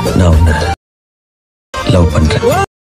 நான் உன்னை லவ் பண்றேன்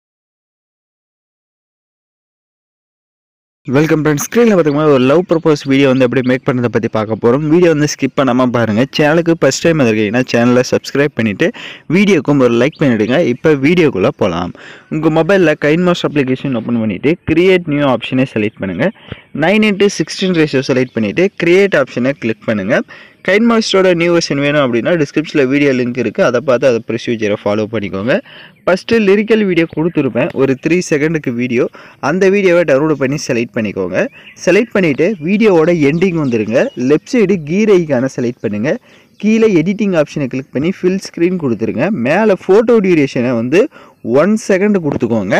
வெல்கம் ஃப்ரெண்ட்ஸ் ஸ்க்ரீனில் பார்த்தீங்கன்னா ஒரு லவ் ப்ரப்போஸ் வீடியோ வந்து எப்படி மேக் பண்ணுறதை பற்றி பார்க்க போகிறோம் வீடியோ வந்து ஸ்கிப் பண்ணாமல் பாருங்கள் சேனலுக்கு ஃபஸ்ட் டைம் வந்திருக்கீங்கன்னா சேனலை சப்ஸ்கிரைப் பண்ணிவிட்டு வீடியோக்கும் ஒரு லைக் பண்ணிவிடுங்க இப்போ வீடியோக்குள்ளே போகலாம் உங்கள் மொபைலில் கைன் மாஸ் அப்ளிகேஷன் ஓப்பன் பண்ணிவிட்டு கிரியேட் நியூ ஆப்ஷனை செலக்ட் பண்ணுங்கள் nine into sixteen ratio select பண்ணிவிட்டு கிரியேட் ஆப்ஷனை கிளிக் பண்ணுங்கள் கைன் மாஸ்டரோட நியூ வெர்ஷன் வேணும் அப்படின்னா டிஸ்கிரிப்ஷனில் வீடியோ லிங்க் இருக்குது அதை பார்த்து அதை ப்ரொசீஜரை ஃபாலோ பண்ணிக்கோங்க ஃபஸ்ட்டு லிரிக்கல் வீடியோ கொடுத்துருப்பேன் ஒரு த்ரீ செகண்டுக்கு வீடியோ அந்த வீடியோவை டவுன்லோட் பண்ணி செலக்ட் பண்ணிக்கோங்க செலக்ட் பண்ணிவிட்டு வீடியோவோட எண்டிங் வந்துருங்க லெஃப்ட் சைடு கீர் ஐக்கான செலக்ட் பண்ணுங்கள் கீழே எடிட்டிங் ஆப்ஷனை கிளிக் பண்ணி ஃபில் ஸ்க்ரீன் கொடுத்துருங்க மேலே ஃபோட்டோ டியூரேஷனை வந்து ஒன் செகண்ட் கொடுத்துக்கோங்க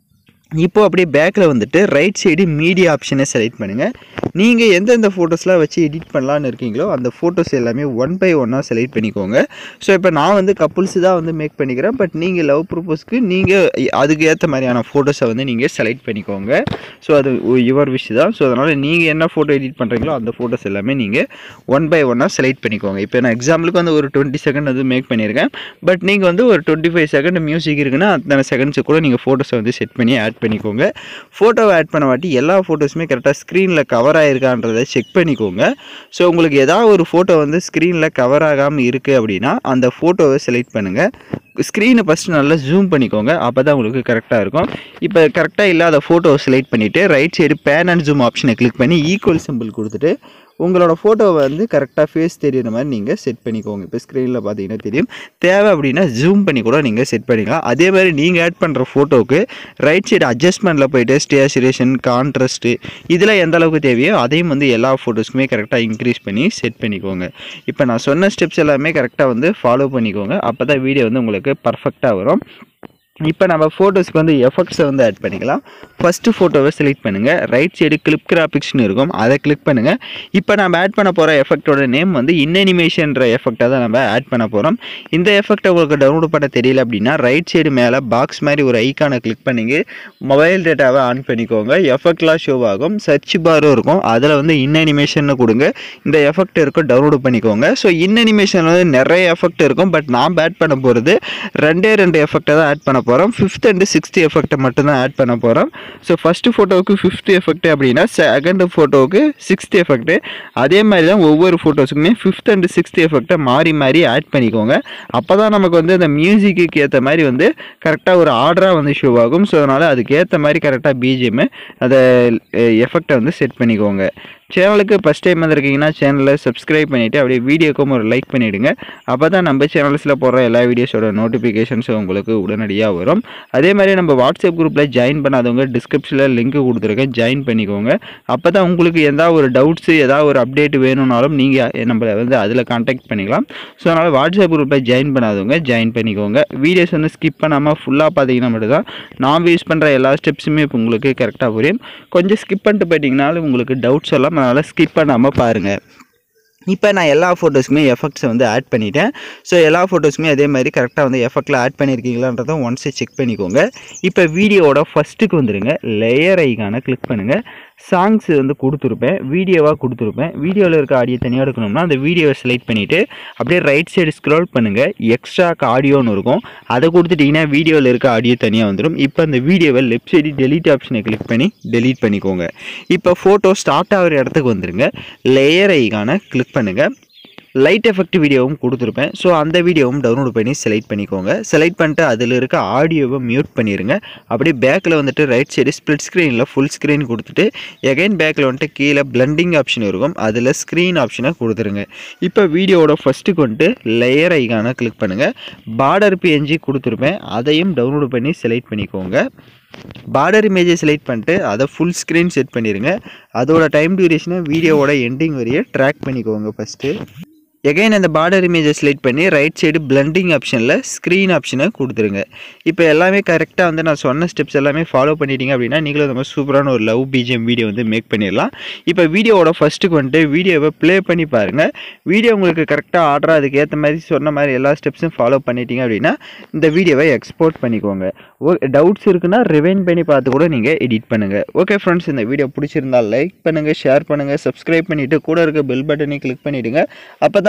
இப்போ அப்படியே பேக்கில் வந்துட்டு ரைட் சைடு மீடியா ஆப்ஷனை செலக்ட் பண்ணுங்கள் நீங்கள் எந்தெந்த ஃபோட்டோஸ்லாம் வச்சு எடிட் பண்ணலான்னு இருக்கீங்களோ அந்த ஃபோட்டோஸ் எல்லாமே ஒன் பை ஒன்னாக செலக்ட் பண்ணிக்கோங்க ஸோ இப்போ நான் வந்து கப்புள்ஸ் தான் வந்து மேக் பண்ணிக்கிறேன் பட் நீங்கள் லவ் ப்ரப்போஸ்க்கு நீங்கள் அதுக்கு ஏற்ற மாதிரியான ஃபோட்டோஸை வந்து நீங்கள் செலக்ட் பண்ணிக்கோங்க ஸோ அது யுவர் விஷ் தான் ஸோ அதனால் நீங்கள் என்ன ஃபோட்டோ எடிட் பண்ணுறீங்களோ அந்த ஃபோட்டோஸ் எல்லாமே நீங்கள் ஒன் பை ஒன்னாக செலக்ட் பண்ணிக்கோங்க இப்போ நான் எக்ஸாம்பிளுக்கு வந்து ஒரு டுவெண்ட்டி செகண்ட் வந்து மேக் பண்ணியிருக்கேன் பட் நீங்கள் வந்து ஒரு டுவெண்ட்டி ஃபைவ் செகண்ட் மியூசிக் இருக்குன்னா அத்தனை செகண்ட்ஸு கூட நீங்கள் ஃபோட்டோஸை வந்து செட் பண்ணி ஆட் பண்ணிக்கோங்க ஃபோட்டோவை ஆட் பண்ண வாட்டி எல்லா ஃபோட்டோஸுமே கரெக்டாக ஸ்க்ரீனில் கவர் ஆகிருக்கான்றதை செக் பண்ணிக்கோங்க ஸோ உங்களுக்கு ஏதாவது ஒரு ஃபோட்டோ வந்து ஸ்க்ரீனில் கவர் ஆகாமல் இருக்குது அப்படின்னா அந்த ஃபோட்டோவை செலக்ட் பண்ணுங்கள் ஸ்க்ரீனை ஃபஸ்ட்டு நல்லா ஜூம் பண்ணிக்கோங்க அப்போ தான் உங்களுக்கு கரெக்டாக இருக்கும் இப்போ கரெக்டாக இல்லாத ஃபோட்டோவை செலக்ட் பண்ணிவிட்டு right side pan and zoom ஆப்ஷனை கிளிக் பண்ணி ஈக்குவல் சிம்பிள் கொடுத்துட்டு உங்களோட ஃபோட்டோவை வந்து கரெக்டாக ஃபேஸ் தெரியுற மாதிரி நீங்கள் செட் பண்ணிக்கோங்க இப்போ ஸ்க்ரீனில் பார்த்தீங்கன்னா தெரியும் தேவை அப்படின்னா ஜூம் பண்ணி கூட நீங்கள் செட் பண்ணிக்கலாம் அதே மாதிரி நீங்கள் ஆட் பண்ணுற ஃபோட்டோவுக்கு ரைட் சைடு அட்ஜஸ்ட்மெண்ட்டில் போயிட்டு ஸ்டேச்சுரேஷன் கான்ட்ராஸ்ட்டு இதில் எந்த அளவுக்கு தேவையோ அதையும் வந்து எல்லா ஃபோட்டோஸ்க்குமே கரெக்டாக இன்க்ரீஸ் பண்ணி செட் பண்ணிக்கோங்க இப்போ நான் சொன்ன ஸ்டெப்ஸ் எல்லாமே கரெக்டாக வந்து ஃபாலோ பண்ணிக்கோங்க அப்போ தான் வீடியோ வந்து உங்களுக்கு பர்ஃபெக்டாக வரும் இப்போ நம்ம ஃபோட்டோஸ்க்கு வந்து எஃபெக்ட்ஸை வந்து ஆட் பண்ணிக்கலாம் ஃபஸ்ட்டு ஃபோட்டோவை செலக்ட் பண்ணுங்கள் ரைட் சைடு கிளிப் கிராபிக்ஸ்னு இருக்கும் அதை கிளிக் பண்ணுங்கள் இப்போ நம்ம ஆட் பண்ண போகிற எஃபெக்ட்டோட நேம் வந்து இன்னனிமேஷன்ற எஃபெக்டை தான் நம்ம ஆட் பண்ண போகிறோம் இந்த எஃபெக்ட்டை உங்களுக்கு டவுன்லோட் பண்ண தெரியல அப்படின்னா ரைட் சைடு மேலே பாக்ஸ் மாதிரி ஒரு ஐக்கானை கிளிக் பண்ணிங்க மொபைல் டேட்டாவை ஆன் பண்ணிக்கோங்க எஃபெக்ட்லாம் ஷோ ஆகும் சர்ச் பாரும் இருக்கும் அதில் வந்து இன்னனிமேஷன் கொடுங்க இந்த எஃபெக்ட் இருக்கும் டவுன்லோட் பண்ணிக்கோங்க ஸோ இன்னனிமேஷன் வந்து நிறைய எஃபெக்ட் இருக்கும் பட் நாம் ஆட் பண்ண போகிறது ரெண்டே ரெண்டு எஃபெக்டை தான் ஆட் பண்ண போகிறோம் ஃபிஃப்த் அண்ட் சிக்ஸ்த் எஃபெக்ட்டை மட்டும் தான் ஆட் பண்ண போகிறோம் ஸோ ஃபஸ்ட்டு ஃபோட்டோவுக்கு ஃபிஃப்த் எஃபெக்ட் அப்படின்னா செகண்ட் ஃபோட்டோவுக்கு சிக்ஸ்த் எஃபெக்ட் அதே மாதிரி தான் ஒவ்வொரு ஃபோட்டோஸுக்குமே ஃபிஃப்த் அண்ட் சிக்ஸ்த் எஃபெக்ட்டை மாறி மாறி ஆட் பண்ணிக்கோங்க அப்போ தான் நமக்கு வந்து அந்த மியூசிக்கு ஏற்ற மாதிரி வந்து கரெக்டாக ஒரு ஆர்டராக வந்து ஷோ ஆகும் ஸோ அதனால் அதுக்கு ஏற்ற மாதிரி கரெக்டாக பிஜிஎம் அதை எஃபெக்டை வந்து செட் பண்ணிக்கோங்க சேனலுக்கு ஃபஸ்ட் டைம் வந்திருக்கீங்கன்னா சேனலை சப்ஸ்கிரைப் பண்ணிவிட்டு அப்படியே வீடியோக்கும் ஒரு லைக் பண்ணிவிடுங்க அப்போ தான் நம்ம சேனல்ஸில் போடுற எல்லா வீடியோஸோட நோட்டிஃபிகேஷன்ஸும் உங்களுக்கு உடனடியாக வரும் அதே மாதிரி நம்ம வாட்ஸ்அப் குரூப்பில் ஜாயின் பண்ணாதவங்க டிஸ்கிரிப்ஷனில் லிங்க் கொடுத்துருக்கேன் ஜாயின் பண்ணிக்கோங்க அப்போ தான் உங்களுக்கு எதாவது ஒரு டவுட்ஸு ஏதாவது ஒரு அப்டேட் வேணும்னாலும் நீங்கள் நம்மளை வந்து அதில் காண்டாக்ட் பண்ணிக்கலாம் ஸோ அதனால் வாட்ஸ்அப் குரூப்பில் ஜாயின் பண்ணாதவங்க ஜாயின் பண்ணிக்கோங்க வீடியோஸ் வந்து ஸ்கிப் பண்ணாமல் ஃபுல்லாக பார்த்தீங்கன்னா மட்டும் தான் நான் யூஸ் பண்ணுற எல்லா ஸ்டெப்ஸுமே இப்போ உங்களுக்கு கரெக்டாக புரியும் கொஞ்சம் ஸ்கிப் பண்ணிட்டு போயிட்டீங்கனாலும் உங்களுக்கு டவுட்ஸ் எல்லாம் அதனால் ஸ்கிப் பண்ணாமல் பாருங்கள் இப்போ நான் எல்லா ஃபோட்டோஸ்க்குமே எஃபெக்ட்ஸை வந்து ஆட் பண்ணிட்டேன் ஸோ எல்லா ஃபோட்டோஸுமே அதே மாதிரி கரெக்டாக வந்து எஃபெக்டில் ஆட் பண்ணியிருக்கீங்களான்றதை ஒன்ஸு செக் பண்ணிக்கோங்க இப்போ வீடியோவோட ஃபஸ்ட்டுக்கு வந்துடுங்க லேயர் ஐக்கான கிளிக் பண்ணுங்கள் சாங்ஸ் வந்து கொடுத்துருப்பேன் வீடியோவாக கொடுத்துருப்பேன் வீடியோவில் இருக்க ஆடியோ தனியாக எடுக்கணும்னா அந்த வீடியோவை செலக்ட் பண்ணிவிட்டு அப்படியே ரைட் சைடு ஸ்க்ரோல் பண்ணுங்கள் எக்ஸ்ட்ரா ஆடியோன்னு இருக்கும் அதை கொடுத்துட்டிங்கன்னா வீடியோவில் இருக்க ஆடியோ தனியாக வந்துடும் இப்போ அந்த வீடியோவை லெஃப்ட் சைடு டெலீட் ஆப்ஷனை கிளிக் பண்ணி டெலீட் பண்ணிக்கோங்க இப்போ ஃபோட்டோ ஸ்டார்ட் ஆகிற இடத்துக்கு வந்துருங்க லேயர் ஐக்கான கிளிக் பண்ணுங்கள் லைட் எஃபெக்ட் வீடியோவும் கொடுத்துருப்பேன் ஸோ அந்த வீடியோவும் டவுன்லோட் பண்ணி செலக்ட் பண்ணிக்கோங்க செலக்ட் பண்ணிட்டு அதில் இருக்க ஆடியோவை மியூட் பண்ணிடுங்க அப்படியே பேக்கில் வந்துட்டு ரைட் சைடு ஸ்ப்ளிட் ஸ்க்ரீனில் ஃபுல் ஸ்க்ரீன் கொடுத்துட்டு எகைன் பேக்கில் வந்துட்டு கீழே பிளண்டிங் ஆப்ஷன் இருக்கும் அதில் ஸ்க்ரீன் ஆப்ஷனை கொடுத்துருங்க இப்போ வீடியோவோட ஃபஸ்ட்டுக்கு வந்துட்டு லேயர் ஐக்கான கிளிக் பண்ணுங்கள் பார்டர் பிஎன்ஜி கொடுத்துருப்பேன் அதையும் டவுன்லோட் பண்ணி செலக்ட் பண்ணிக்கோங்க பார்டர் இமேஜை செலக்ட் பண்ணிட்டு அதை ஃபுல் ஸ்க்ரீன் செட் பண்ணிடுங்க அதோட டைம் டியூரேஷனை வீடியோவோட எண்டிங் வரைய ட்ராக் பண்ணிக்கோங்க ஃபஸ்ட்டு எகைன் அந்த பார்டர் இமேஜை செலக்ட் பண்ணி ரைட் சைடு பிளண்டிங் ஆப்ஷனில் ஸ்க்ரீன் ஆப்ஷனை கொடுத்துருங்க இப்போ எல்லாமே கரெக்டாக வந்து நான் சொன்ன ஸ்டெப்ஸ் எல்லாமே ஃபாலோ பண்ணிட்டீங்க அப்படின்னா நீங்களும் நம்ம சூப்பரான ஒரு லவ் பிஜிஎம் வீடியோ வந்து மேக் பண்ணிடலாம் இப்போ வீடியோவோட ஃபஸ்ட்டுக்கு வந்துட்டு வீடியோவை ப்ளே பண்ணி பாருங்கள் வீடியோ உங்களுக்கு கரெக்டாக ஆர்டராக அதுக்கு ஏற்ற மாதிரி சொன்ன மாதிரி எல்லா ஸ்டெப்ஸும் ஃபாலோ பண்ணிட்டீங்க அப்படின்னா இந்த வீடியோவை எக்ஸ்போர்ட் பண்ணிக்கோங்க ஓ டவுட்ஸ் இருக்குன்னா ரிவைன் பண்ணி பார்த்து கூட நீங்கள் எடிட் பண்ணுங்கள் ஓகே ஃப்ரெண்ட்ஸ் இந்த வீடியோ பிடிச்சிருந்தா லைக் பண்ணுங்கள் ஷேர் பண்ணுங்கள் சப்ஸ்கிரைப் பண்ணிவிட்டு கூட இருக்க பெல் பட்டனை கிளிக் பண்ணிவிடுங்க அப்போ தான்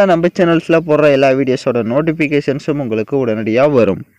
தான் நம்ம சேனல்ஸில் போடுற எல்லா வீடியோஸோட நோட்டிஃபிகேஷன்ஸும் உங்களுக்கு உடனடியாக வரும்